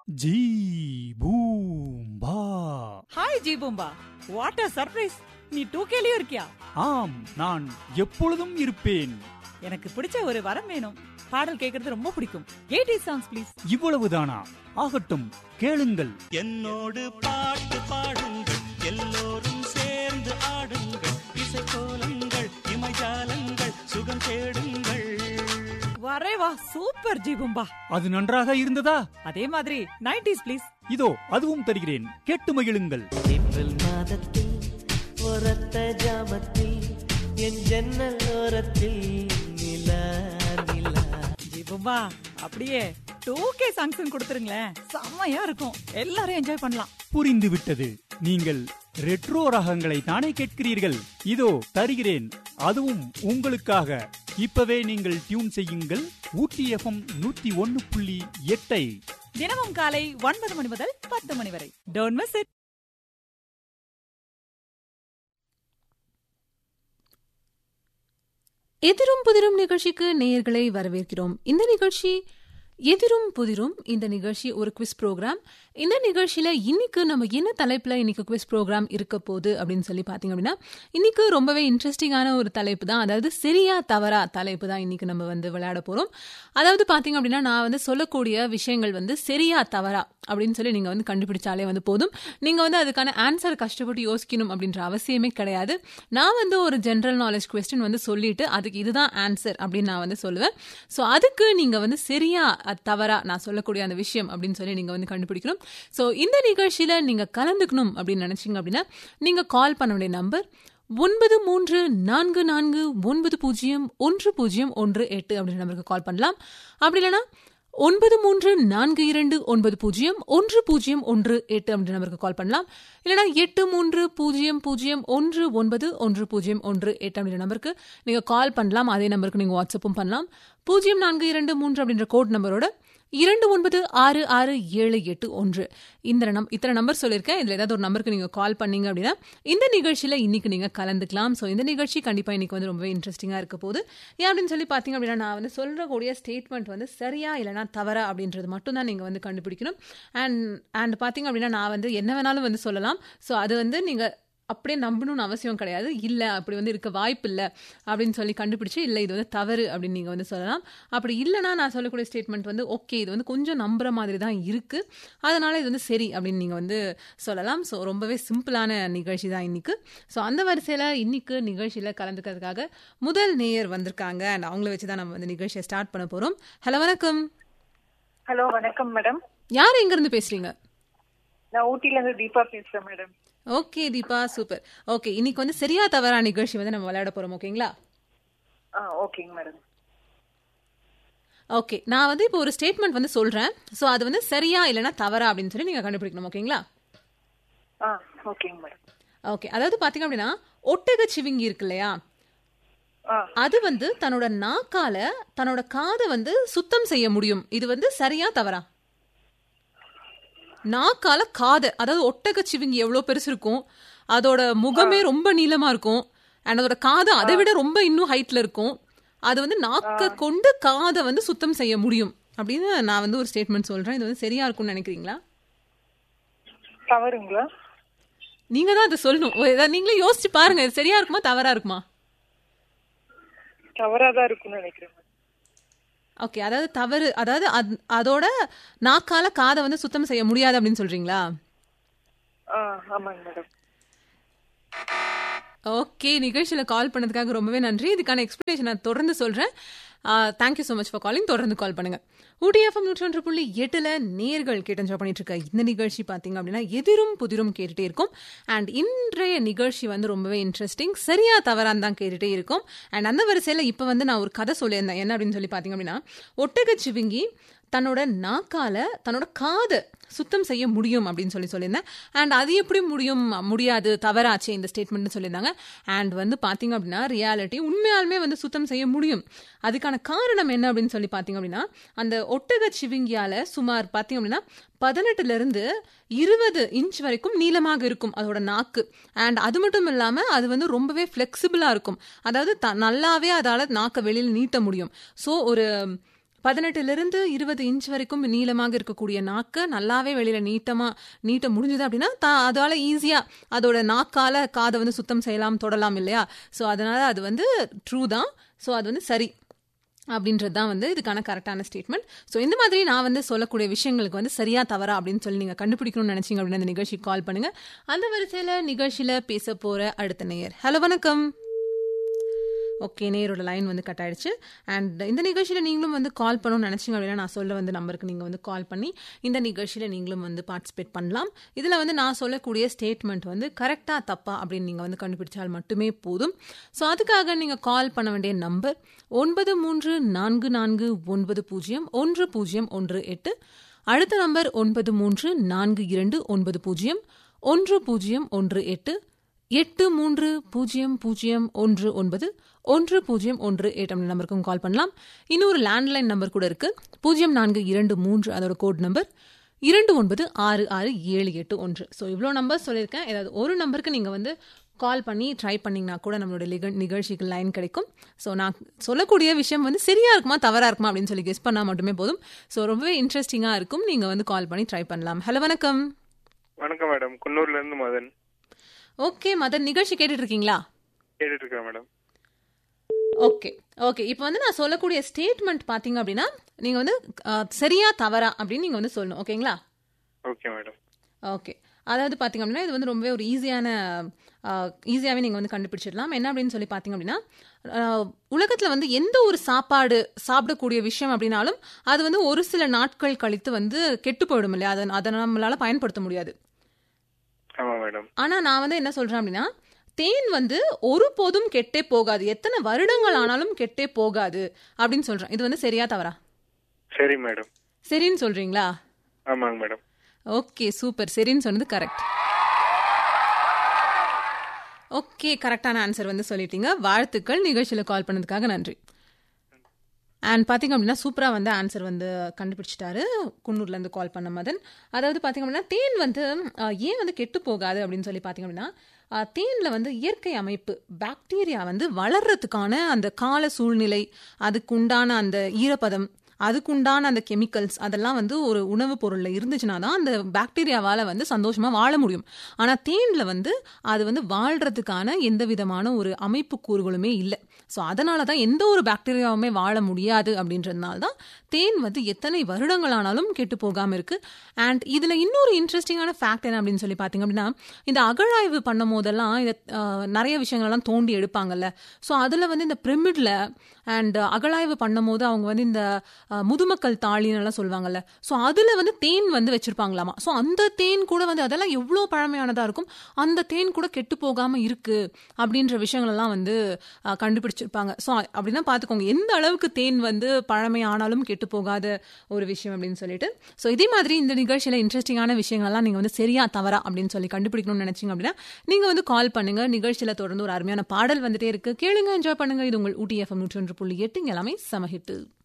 ஜீ பூம் பா ஹாய் ஜீபூம்பா வாட் அ சர்ப்ரைஸ் நீ டூ கேலியும் இருக்கியா ஆம் நான் எப்பொழுதும் இருப்பேன் எனக்கு பிடிச்ச ஒரு வரம் வேணும் பாடல் கேக்குறது ரொம்ப பிடிக்கும் எயிட்டி சாங்ஸ் ப்ளீஸ் இவ்வளவுதானா ஆகட்டும் கேளுங்கள் என்னோடு பாட்டு பாடுங்கள் எல்லோரும் சேர்ந்து ஆடுங்கள் இசைக்கோலங்கள் இமைஜாலங்கள் சுகம் தேடுங்கள் வரே வா சூப்பர் ஜீபூம்பா அது நன்றாக இருந்ததா அதே மாதிரி நைன்டிஸ் ப்ளீஸ் இதோ அதுவும் தருகிறேன் கேட்டு மகிழுங்கள் ஏப்ரல் மாதத்தில் ஒரத்த ஜாமத்தில் என் ஜன்னல் ஓரத்தில் நிலா நிலா ஜீபூம்பா அப்படியே டூ கே சாங்ஸ் கொடுத்துருங்களேன் செம்மையா இருக்கும் எல்லாரும் என்ஜாய் பண்ணலாம் புரிந்து விட்டது நீங்கள் ரெட்ரோ ரகங்களை தானே கேட்கிறீர்கள் இதோ தருகிறேன் அதுவும் உங்களுக்காக இப்பவே நீங்கள் டியூன் செய்யுங்கள் ஊட்டி எஃப்எம் நூத்தி ஒன்னு புள்ளி எட்டை தினமும் காலை ஒன்பது மணி முதல் பத்து மணி வரை டோன்ட் மிஸ் இட் எதிரும் புதிரும் நிகழ்ச்சிக்கு நேயர்களை வரவேற்கிறோம் இந்த நிகழ்ச்சி எதிரும் புதிரும் இந்த நிகழ்ச்சி ஒரு குவிஸ் ப்ரோக்ராம் இந்த நிகழ்ச்சியில இன்னைக்கு நம்ம என்ன தலைப்புல இன்னைக்கு குவிஸ் ப்ரோக்ராம் இருக்க போகுது அப்படின்னு சொல்லி பாத்தீங்க அப்படின்னா இன்னைக்கு ரொம்பவே இன்ட்ரெஸ்டிங்கான ஒரு தலைப்பு தான் அதாவது சரியா தவறா தலைப்பு தான் இன்னைக்கு நம்ம வந்து விளையாட போறோம் அதாவது பாத்தீங்க அப்படின்னா நான் வந்து சொல்லக்கூடிய விஷயங்கள் வந்து சரியா தவறா அப்படின்னு சொல்லி நீங்க வந்து கண்டுபிடிச்சாலே வந்து போதும் நீங்க வந்து அதுக்கான ஆன்சர் கஷ்டப்பட்டு யோசிக்கணும் அப்படின்ற அவசியமே கிடையாது நான் வந்து ஒரு ஜென்ரல் நாலேஜ் கொஸ்டின் வந்து சொல்லிட்டு அதுக்கு இதுதான் ஆன்சர் அப்படின்னு நான் வந்து சொல்லுவேன் ஸோ அதுக்கு நீங்க வந்து சரியா அ- தவறா நான் சொல்லக்கூடிய அந்த விஷயம் அப்படின்னு சொல்லி நீங்க வந்து கண்டுபிடிக்கணும் ஸோ இந்த நிகழ்ச்சியில நீங்க கலந்துக்கணும் அப்படின்னு நினைச்சீங்க அப்படின்னா நீங்க கால் பண்ண வேண்டிய நம்பர் ஒன்பது மூன்று நான்கு நான்கு ஒன்பது பூஜ்ஜியம் ஒன்று பூஜ்ஜியம் ஒன்று எட்டு அப்படின்ற நம்பருக்கு கால் பண்ணலாம் அப்படி இல்லைன்னா ஒன்பது மூன்று நான்கு இரண்டு ஒன்பது பூஜ்ஜியம் ஒன்று பூஜ்ஜியம் ஒன்று எட்டு அப்படின்ற நம்பருக்கு கால் பண்ணலாம் இல்லைனா எட்டு மூன்று பூஜ்ஜியம் பூஜ்ஜியம் ஒன்று ஒன்பது ஒன்று பூஜ்ஜியம் ஒன்று எட்டு அப்படின்ற நம்பருக்கு நீங்கள் கால் பண்ணலாம் அதே நம்பருக்கு நீங்கள் வாட்ஸ்அப்பும் பண்ணலாம் பூஜ்ஜியம் நான்கு இரண்டு மூன்று அப்படின்ற கோட் நம்பரோட இரண்டு ஒன்பது ஆறு ஆறு ஏழு எட்டு ஒன்று இந்த நம் இத்தனை நம்பர் சொல்லியிருக்கேன் இதில் ஏதாவது ஒரு நம்பருக்கு நீங்கள் கால் பண்ணீங்க அப்படின்னா இந்த நிகழ்ச்சியில் இன்னைக்கு நீங்கள் கலந்துக்கலாம் ஸோ இந்த நிகழ்ச்சி கண்டிப்பாக இன்னைக்கு வந்து ரொம்பவே இன்ட்ரெஸ்டிங்காக இருக்க போகுது ஏன் அப்படின்னு சொல்லி பார்த்தீங்க அப்படின்னா நான் வந்து சொல்லக்கூடிய ஸ்டேட்மெண்ட் வந்து சரியா இல்லைனா தவறா அப்படின்றது மட்டும் தான் நீங்கள் வந்து கண்டுபிடிக்கணும் அண்ட் அண்ட் பார்த்தீங்க அப்படின்னா நான் வந்து என்ன வேணாலும் வந்து சொல்லலாம் ஸோ அது வந்து நீங்கள் அப்படியே நம்பணும்னு அவசியம் கிடையாது இல்லை அப்படி வந்து இருக்க வாய்ப்பு இல்லை அப்படின்னு சொல்லி கண்டுபிடிச்சு இல்லை இது வந்து தவறு அப்படின்னு நீங்கள் வந்து சொல்லலாம் அப்படி இல்லைனா நான் சொல்லக்கூடிய ஸ்டேட்மெண்ட் வந்து ஓகே இது வந்து கொஞ்சம் நம்புற மாதிரி தான் இருக்குது அதனால இது வந்து சரி அப்படின்னு நீங்கள் வந்து சொல்லலாம் ஸோ ரொம்பவே சிம்பிளான நிகழ்ச்சி தான் இன்னைக்கு ஸோ அந்த வரிசையில் இன்னைக்கு நிகழ்ச்சியில் கலந்துக்கிறதுக்காக முதல் நேயர் வந்திருக்காங்க அண்ட் அவங்கள வச்சு தான் நம்ம வந்து நிகழ்ச்சியை ஸ்டார்ட் பண்ண போகிறோம் ஹலோ வணக்கம் ஹலோ வணக்கம் மேடம் யார் எங்கேருந்து பேசுகிறீங்க நான் ஊட்டில இருந்து தீபா பேசுறேன் madam okay Deepa super okay இன்னைக்கு வந்து சரியா தவறா நிகழ்ச்சி வந்து நம்ம விளையாட போகிறோம் ஓகேங்களா ஆ ஓகேங்க மேடம் ஓகே நான் வந்து இப்போ ஒரு ஸ்டேட்மெண்ட் வந்து சொல்றேன் ஸோ அது வந்து சரியா இல்லைனா தவறா அப்படின்னு சொல்லி நீங்க கண்டுபிடிக்கணும் ஓகேங்களா ஆ ஓகேங்க மேடம் ஓகே அதாவது பாத்தீங்க அப்படின்னா ஒட்டக சிவிங்கி இருக்கு இல்லையா ஆ அது வந்து தன்னோட நாக்கால தன்னோட காதை வந்து சுத்தம் செய்ய முடியும் இது வந்து சரியா தவறா நாக்கால காதை அதாவது ஒட்டக சிவிங்கி எவ்வளோ பெருசு இருக்கும் அதோட முகமே ரொம்ப நீளமா இருக்கும் அண்ட் அதோட காது அதை விட ரொம்ப இன்னும் ஹைட்ல இருக்கும் அது வந்து நாக்க கொண்டு காதை வந்து சுத்தம் செய்ய முடியும் அப்படின்னு நான் வந்து ஒரு ஸ்டேட்மெண்ட் சொல்றேன் இது வந்து சரியா இருக்கும்னு நினைக்கிறீங்களா தவறுங்களா நீங்க தான் அதை சொல்லணும் ஒரு இதை நீங்களே யோசிச்சு பாருங்க இது சரியா இருக்குமா தவறா இருக்குமா தவறாதான் இருக்கும்னு நினைக்கிறேன் மேடம் ஓகே அதாவது தவறு அதாவது அத்- அதோட நாக்கால காதை வந்து சுத்தம் செய்ய முடியாது அப்படின்னு சொல்றீங்களா ஆ ஆமாங்க மேடம் ஓகே நிகழ்ச்சியில் கால் பண்ணதுக்காக ரொம்பவே நன்றி இதுக்கான எக்ஸ்பிளேஷன் நான் தொடர்ந்து சொல்கிறேன் thank you so much for calling தொடர்ந்து கால் பண்ணுங்க ஊடிஎஃப்எம் நூற்றொன்று புள்ளி எட்டில் நேர்கள் கேட்டு என்ஜாய் பண்ணிட்டு இருக்க இந்த நிகழ்ச்சி பார்த்தீங்க அப்படின்னா எதிரும் புதிரும் கேட்டுட்டே இருக்கும் அண்ட் இன்றைய நிகழ்ச்சி வந்து ரொம்பவே இன்ட்ரெஸ்டிங் சரியா தவறான்னு தான் கேட்டுட்டே இருக்கும் அண்ட் அந்த வரிசையில் இப்போ வந்து நான் ஒரு கதை சொல்லியிருந்தேன் என்ன அப்படின்னு சொல்லி பார்த்தீங்க அப்படின்னா ஒட்டகச்சிவிங்கி தன்னோட நாக்கால தன்னோட காதை சுத்தம் செய்ய முடியும் அப்படின்னு சொல்லி சொல்லியிருந்தேன் அண்ட் அது எப்படி முடியும் முடியாது தவறாச்சு இந்த ஸ்டேட்மெண்ட்னு சொல்லியிருந்தாங்க அண்ட் வந்து பார்த்தீங்க அப்படின்னா ரியாலிட்டி உண்மையாலுமே வந்து சுத்தம் செய்ய முடியும் அதுக்கான காரணம் என்ன அப்படின்னு சொல்லி பார்த்தீங்க அப்படின்னா அந்த ஒட்டக சிவிங்கியால சுமார் பார்த்தீங்க அப்படின்னா பதினெட்டுல இருந்து இருபது இன்ச் வரைக்கும் நீளமாக இருக்கும் அதோட நாக்கு அண்ட் அது மட்டும் இல்லாம அது வந்து ரொம்பவே ஃபிளெக்சிபிளா இருக்கும் அதாவது த- நல்லாவே அதால நாக்கை வெளியில் நீட்ட முடியும் ஸோ ஒரு பதினெட்டுல இருந்து இருபது இன்ச் வரைக்கும் நீளமாக இருக்கக்கூடிய நாக்கு நல்லாவே வெளியில நீட்டமா நீட்ட முடிஞ்சது அப்படின்னா தா- அதால ஈஸியா அதோட நாக்கால காதை வந்து சுத்தம் செய்யலாம் தொடலாம் இல்லையா ஸோ அதனால அது வந்து ட்ரூ தான் ஸோ அது வந்து சரி அப்படின்றது தான் வந்து இதுக்கான கரெக்டான ஸ்டேட்மெண்ட் ஸோ இந்த மாதிரி நான் வந்து சொல்லக்கூடிய விஷயங்களுக்கு வந்து சரியா தவறா அப்படின்னு சொல்லி நீங்கள் கண்டுபிடிக்கணும்னு நினைச்சீங்க அப்படின்னா இந்த நிகழ்ச்சிக்கு கால் பண்ணுங்க அந்த வரிசையில் நிகழ்ச்சியில் பேச போற அடுத்த நேயர் ஹலோ வணக்கம் ஓகே நேரோட லைன் வந்து கட் ஆயிடுச்சு அண்ட் இந்த நிகழ்ச்சியில் நீங்களும் வந்து கால் பண்ணணும்னு நினச்சிங்க அப்படின்னா நான் சொல்ல வந்து நம்பருக்கு நீங்கள் வந்து கால் பண்ணி இந்த நிகழ்ச்சியில் நீங்களும் வந்து பார்ட்டிசிபேட் பண்ணலாம் இதில் வந்து நான் சொல்லக்கூடிய ஸ்டேட்மெண்ட் வந்து கரெக்டாக தப்பா அப்படின்னு நீங்கள் வந்து கண்டுபிடிச்சால் மட்டுமே போதும் ஸோ அதுக்காக நீங்கள் கால் பண்ண வேண்டிய நம்பர் ஒன்பது மூன்று நான்கு நான்கு ஒன்பது பூஜ்ஜியம் ஒன்று பூஜ்ஜியம் ஒன்று எட்டு அடுத்த நம்பர் ஒன்பது மூன்று நான்கு இரண்டு ஒன்பது பூஜ்ஜியம் ஒன்று பூஜ்ஜியம் ஒன்று எட்டு எட்டு மூன்று பூஜ்ஜியம் பூஜ்ஜியம் ஒன்று ஒன்பது ஒன்று பூஜ்ஜியம் ஒன்று எட்டு அப்படி நம்பருக்கும் கால் பண்ணலாம் இன்னொரு லேண்ட்லைன் நம்பர் கூட இருக்கு பூஜ்ஜியம் நான்கு இரண்டு மூன்று அதோட கோட் நம்பர் இரண்டு ஒன்பது ஆறு ஆறு ஏழு எட்டு ஒன்று ஸோ இவ்வளோ நம்பர் சொல்லியிருக்கேன் ஏதாவது ஒரு நம்பருக்கு நீங்கள் வந்து கால் பண்ணி ட்ரை பண்ணிங்கன்னா கூட நம்மளோட நிக- நிகழ்ச்சிக்கு லைன் கிடைக்கும் ஸோ நான் சொல்லக்கூடிய விஷயம் வந்து சரியா இருக்குமா தவறா இருக்குமா அப்படின்னு சொல்லி கெஸ் பண்ணால் மட்டுமே போதும் ஸோ ரொம்பவே இன்ட்ரெஸ்டிங்காக இருக்கும் நீங்கள் வந்து கால் பண்ணி ட்ரை பண்ணலாம் ஹலோ வணக்கம் வணக்கம் மேடம் குன்னூர்ல இருந்து மதன் ஓகே மதன் நிகழ்ச்சி கேட்டுட்டு இருக்கீங்களா கேட்டுட்டு இருக்கேன் மேடம் ஓகே ஓகே இப்போ வந்து நான் சொல்லக்கூடிய ஸ்டேட்மெண்ட் பார்த்தீங்க அப்படின்னா நீங்கள் வந்து அஹ், சரியா தவறா அப்படின்னு நீங்கள் வந்து சொல்லணும் ஓகேங்களா ஓகே மேடம் ஓகே அதாவது பார்த்தீங்க அப்படின்னா இது வந்து ரொம்பவே ஒரு ஈஸியான ஈஸியாகவே நீங்கள் வந்து கண்டுபிடிச்சிடலாம் என்ன அப்படின்னு சொல்லி பார்த்தீங்க அப்படின்னா உலகத்தில் வந்து எந்த ஒரு சாப்பாடு சாப்பிடக்கூடிய விஷயம் அப்படின்னாலும் அது வந்து ஒரு சில நாட்கள் கழித்து வந்து கெட்டு போயிடும் இல்லையா அதை அதை நம்மளால பயன்படுத்த முடியாது ஆமா மேடம் ஆனா நான் வந்து என்ன சொல்றேன் அப்படின்னா தேன் வந்து ஒருபோதும் கெட்டே போகாது எத்தனை வருடங்கள் ஆனாலும் கெட்டே போகாது அப்படின்னு சொல்றேன் இது வந்து சரியா தவறா சரி மேடம் சரின்னு சொல்றீங்களா ஆமாங்க மேடம் ஓகே சூப்பர் சரின்னு சொன்னது கரெக்ட் ஓகே கரெக்டான ஆன்சர் வந்து சொல்லிட்டீங்க வாழ்த்துக்கள் நிகழ்ச்சியில் கால் பண்ணதுக்காக நன்றி அண்ட் பார்த்தீங்க அப்படின்னா சூப்பராக வந்து ஆன்சர் வந்து கண்டுபிடிச்சிட்டாரு குன்னூர்லேருந்து கால் பண்ண மதன் அதாவது பார்த்தீங்க அப்படின்னா தேன் வந்து அஹ், ஏன் வந்து கெட்டு போகாது அப்படின்னு சொல்லி பார்த்தீங்க அப்படின்னா அஹ், தேன்ல வந்து இயற்கை அமைப்பு பாக்டீரியா வந்து வளர்றதுக்கான அந்த கால சூழ்நிலை அதுக்கு உண்டான அந்த ஈரப்பதம் அதுக்குண்டான அந்த கெமிக்கல்ஸ் அதெல்லாம் வந்து ஒரு உணவுப் பொருளில் இருந்துச்சுன்னா தான் அந்த பாக்டீரியாவால் வந்து சந்தோஷமாக வாழ முடியும் ஆனால் தேனில் வந்து அது வந்து வாழ்கிறதுக்கான எந்த விதமான ஒரு அமைப்பு கூறுகளுமே இல்லை ஸோ அதனால தான் எந்த ஒரு பாக்டீரியாவுமே வாழ முடியாது அப்படின்றதுனால தான் தேன் வந்து எத்தனை வருடங்களானாலும் கெட்டு போகாமல் இருக்கு அண்ட் இதில் இன்னொரு இன்ட்ரெஸ்டிங்கான ஃபேக்ட் என்ன அப்படின்னு சொல்லி பார்த்தீங்க அப்படின்னா இந்த அகழாய்வு பண்ணும் போதெல்லாம் இதை ஆஹ், நிறைய விஷயங்கள்லாம் தோண்டி எடுப்பாங்கல்ல ஸோ அதில் வந்து இந்த பிரமிட்ல அண்ட் அகழாய்வு பண்ணும் போது அவங்க வந்து இந்த ஆஹ், முதுமக்கள் தாழின்னு எல்லாம் சொல்லுவாங்கல்ல ஸோ அதில் வந்து தேன் வந்து வச்சிருப்பாங்களாமா ஸோ அந்த தேன் கூட வந்து அதெல்லாம் எவ்வளோ பழமையானதாக இருக்கும் அந்த தேன் கூட கெட்டு போகாமல் இருக்கு அப்படின்ற விஷயங்கள் எல்லாம் வந்து ஆஹ், கண்டுபிடிச்சிருப்பாங்க ஸோ அப்படின்னா பார்த்துக்கோங்க எந்த அளவுக்கு தேன் வந்து பழமையானாலும் கெட்டு போகாத ஒரு விஷயம் அப்படின்னு சொல்லிட்டு ஸோ இதே மாதிரி இந்த நிகழ்ச்சியில் இன்ட்ரெஸ்டிங்கான விஷயங்கள்லாம் நீங்கள் வந்து சரியா தவறா அப்படின்னு சொல்லி கண்டுபிடிக்கணும்னு நினைச்சீங்க அப்படின்னா நீங்கள் வந்து கால் பண்ணுங்க நிகழ்ச்சியில் தொடர்ந்து ஒரு அருமையான பாடல் வந்துட்டே இருக்கு கேளுங்க என்ஜாய் பண்ணுங்க இது உங்கள் ஊட்டி எஃப்எம் நூற்றி ஒன்று புள்ளி எட்டு இங்க எல்லாமே சமஹிட்டு